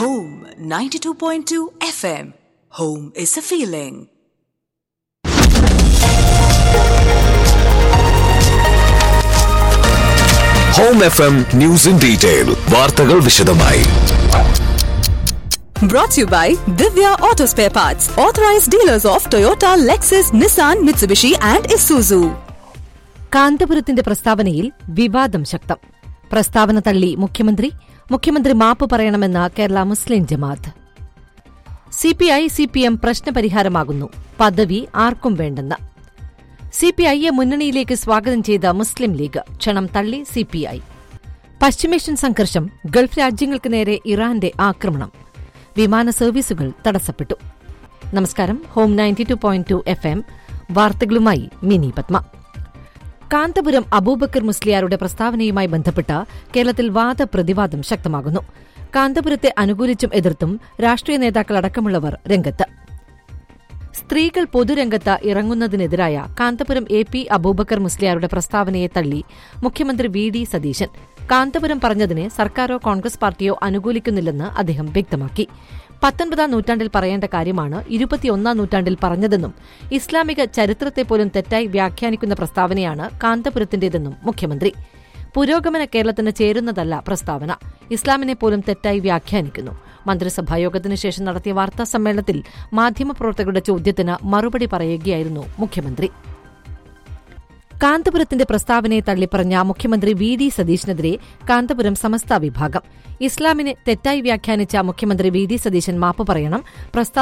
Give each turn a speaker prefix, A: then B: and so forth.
A: Home 92.2 FM. Home is a feeling.
B: Home F M news in detail വാർത്തകൾ വിശദമായി
A: Brought to you by Divya Auto Spare Parts, authorized dealers of Toyota, Lexus, Nissan, Mitsubishi, and Isuzu.
C: കാന്തപുരത്തിന്റെ പ്രസ്താവനയിൽ വിവാദം ശക്തം പ്രസ്താവന തള്ളി മുഖ്യമന്ത്രി മുഖ്യമന്ത്രി മാപ്പ് പറയണമെന്ന കേരള മുസ്ലിം ജമാഅത്ത് സിപിഐ സിപിഎം പ്രശ്നപരിഹാരമാകുന്നു പദവി ആർക്കും വേണ്ടെന്ന് സിപിഐയെ മുന്നണിയിലേക്ക് സ്വാഗതം ചെയ്ത മുസ്ലിം ലീഗ് ക്ഷണം തള്ളി സിപിഐ പശ്ചിമേഷ്യൻ സംഘർഷം ഗൾഫ് രാജ്യങ്ങൾക്ക് നേരെ ഇറാന്റെ ആക്രമണം വിമാന സർവീസുകൾ തടസ്സപ്പെട്ടു നമസ്കാരം home ninety two point two F M വാർത്തകളുമായി മിനി പത്മ കാന്തപുരം അബൂബക്കർ മുസ്ലിയാരുടെ പ്രസ്താവനയുമായി ബന്ധപ്പെട്ട് കേരളത്തിൽ വാദപ്രതിവാദം ശക്തമാകുന്നു കാന്തപുരത്തെ അനുകൂലിച്ചും എതിർത്തും രാഷ്ട്രീയ നേതാക്കൾ അടക്കമുള്ളവർ രംഗത്ത് സ്ത്രീകൾ പൊതുരംഗത്ത് ഇറങ്ങുന്നതിനെതിരായ കാന്തപുരം എ പി അബൂബക്കർ മുസ്ലിയാരുടെ പ്രസ്താവനയെ തള്ളി മുഖ്യമന്ത്രി വി ഡി സതീശൻ കാന്തപുരം പറഞ്ഞതിനെ സർക്കാരോ കോൺഗ്രസ് പാർട്ടിയോ അനുകൂലിക്കുന്നില്ലെന്ന് അദ്ദേഹം വ്യക്തമാക്കി പത്തൊൻപതാം നൂറ്റാണ്ടിൽ പറയേണ്ട കാര്യമാണ് ഇരുപത്തിയൊന്നാം നൂറ്റാണ്ടിൽ പറഞ്ഞതെന്നും ഇസ്ലാമിക ചരിത്രത്തെ പോലും തെറ്റായി വ്യാഖ്യാനിക്കുന്ന പ്രസ്താവനയാണ് കാന്തപുരത്തിന്റേതെന്നും മുഖ്യമന്ത്രി പുരോഗമന കേരളത്തിന് ചേരുന്നതല്ല പ്രസ്താവന ഇസ്ലാമിനെ പോലും തെറ്റായി വ്യാഖ്യാനിക്കുന്നു മന്ത്രിസഭായോഗത്തിനു ശേഷം നടത്തിയ വാർത്താ സമ്മേളനത്തിൽ മാധ്യമപ്രവർത്തകരുടെ ചോദ്യത്തിന് മറുപടി പറയുകയായിരുന്നു മുഖ്യമന്ത്രി കാന്തപുരത്തിന്റെ പ്രസ്താവനയെ തള്ളിപ്പറഞ്ഞ മുഖ്യമന്ത്രി വി ഡി സതീശനെതിരെ കാന്തപുരം സമസ്ത വിഭാഗം ഇസ്ലാമിനെ തെറ്റായി വ്യാഖ്യാനിച്ച മുഖ്യമന്ത്രി വി ഡി സതീശൻ മാപ്പ് പറയണം പ്രസ്താവന